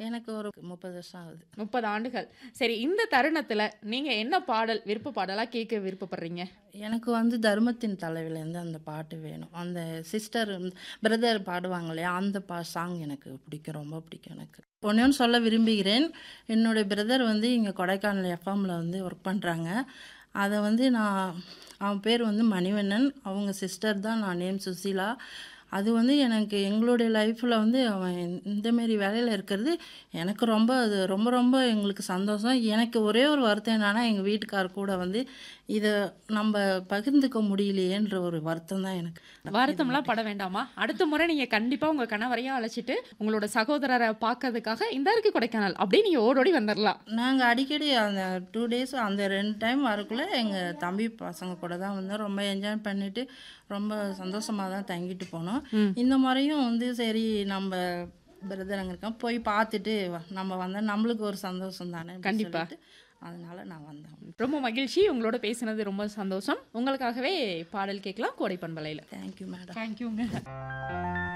எனக்கு ஒரு முப்பது வருஷம் ஆகுது முப்பது ஆண்டுகள் சரி இந்த தருணத்துல நீங்க என்ன பாடல் விருப்ப பாடலா கேட்க விருப்பப்படுறீங்க எனக்கு வந்து தர்மத்தின் தலைவிலேருந்து அந்த பாட்டு வேணும் அந்த சிஸ்டர் பிரதர் பாடுவாங்க இல்லையா அந்த பா சாங் எனக்கு பிடிக்கும் ரொம்ப பிடிக்கும் எனக்கு ஒன்றே ஒன்று சொல்ல விரும்புகிறேன் என்னுடைய பிரதர் வந்து இங்கே கொடைக்கானல் எஃப்எம்மில் வந்து ஒர்க் பண்ணுறாங்க அதை வந்து நான் அவன் பேர் வந்து மணிவண்ணன் அவங்க சிஸ்டர் தான் நான் நேம் சுசீலா அது வந்து எனக்கு எங்களுடைய லைஃப்பில் வந்து அவன் இந்தமாரி வேலையில் இருக்கிறது எனக்கு ரொம்ப அது ரொம்ப ரொம்ப எங்களுக்கு சந்தோஷம் எனக்கு ஒரே ஒரு வருத்தம் என்னன்னா எங்கள் வீட்டுக்கார் கூட வந்து இதை நம்ம பகிர்ந்துக்க முடியலையேன்ற ஒரு வருத்தம் தான் எனக்கு வருத்தம்லாம் பட வேண்டாமா அடுத்த முறை நீங்க கண்டிப்பா உங்க கணவரையும் அழைச்சிட்டு உங்களோட சகோதரரை பார்க்கறதுக்காக இந்த இருக்கு கொடைக்கானல் அப்படியே நீங்க ஓடோடி வந்துடலாம் நாங்கள் அடிக்கடி அந்த டூ டேஸ் அந்த ரெண்டு டைம் வரக்குள்ளே எங்கள் தம்பி பசங்க கூட தான் வந்து ரொம்ப என்ஜாய் பண்ணிட்டு ரொம்ப சந்தோஷமாக தான் தங்கிட்டு போனோம் ம். இந்த முறையும் வந்து சரி நம்ம பிரதர் அங்கே இருக்கோம் போய் பார்த்துட்டு வ- நம்ம வந்தால் நம்மளுக்கு ஒரு சந்தோஷம் தானே அப்படி கண்டிப்பா. சொல்லிட்டு அதனால நான் வந்தேன் ரொம்ப மகிழ்ச்சி உங்களோட பேசினது ரொம்ப சந்தோஷம் உங்களுக்காகவே பாடல் கேட்கலாம் கோடை பண்பலையில் தேங்க்யூ மேடம் தேங்க்யூங்க